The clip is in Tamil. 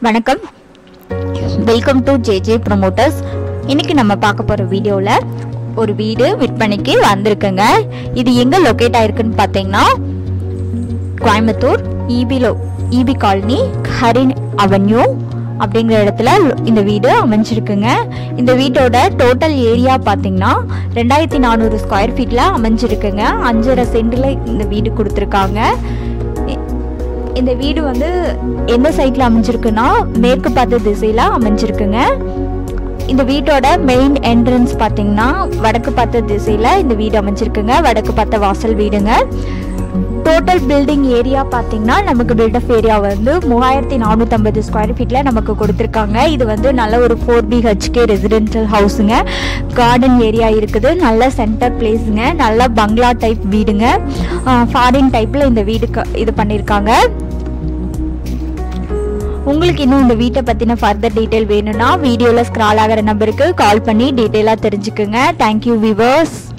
வணக்கம் வெல்கம் டு ஜேஜே ப்ரொமோட்டர்ஸ் இன்னைக்கு நம்ம பார்க்க போகிற வீடியோவில் ஒரு வீடு விற்பனைக்கு வந்திருக்குங்க இது எங்கே லொக்கேட் ஆயிருக்குன்னு பார்த்தீங்கன்னா கோயம்புத்தூர் ஈபிலோ ஈபி காலனி ஹரின் அவென்யூ அப்படிங்கிற இடத்துல இந்த வீடு அமைஞ்சிருக்குங்க இந்த வீட்டோட டோட்டல் ஏரியா பார்த்தீங்கன்னா ரெண்டாயிரத்தி நானூறு ஸ்கொயர் ஃபீட்டில் அமைஞ்சிருக்குங்க அஞ்சரை சென்டில் இந்த வீடு கொடுத்துருக்காங்க இந்த வீடு வந்து எந்த சைட்ல அமைஞ்சிருக்குன்னா மேற்கு பார்த்த திசையில அமைஞ்சிருக்குங்க இந்த வீட்டோட மெயின் என்ட்ரன்ஸ் பார்த்தீங்கன்னா வடக்கு பார்த்த திசையில இந்த வீடு அமைஞ்சிருக்குங்க வடக்கு பார்த்த வாசல் வீடுங்க டோட்டல் பில்டிங் ஏரியா பார்த்தீங்கன்னா நமக்கு பில்டப் ஏரியா வந்து மூவாயிரத்தி நானூற்றம்பது ஸ்கொயர் ஃபீட்டில் நமக்கு கொடுத்துருக்காங்க இது வந்து நல்ல ஒரு ஃபோர் பிஹெச்கே ரெசிடென்ஷியல் ஹவுஸுங்க கார்டன் ஏரியா இருக்குது நல்ல சென்டர் பிளேஸுங்க நல்ல பங்களா டைப் வீடுங்க ஃபாரின் டைப்பில் இந்த வீடு க- இது பண்ணியிருக்காங்க உங்களுக்கு இன்னும் இந்த வீட்டை பற்றின ஃபர்தர் டீட்டெயில் வேணும்னா வீடியோவில் ஸ்க்ரால் ஆகிற நம்பருக்கு கால் பண்ணி டீட்டெயிலாக தெரிஞ்சுக்குங்க தேங்க்யூ விவர்ஸ்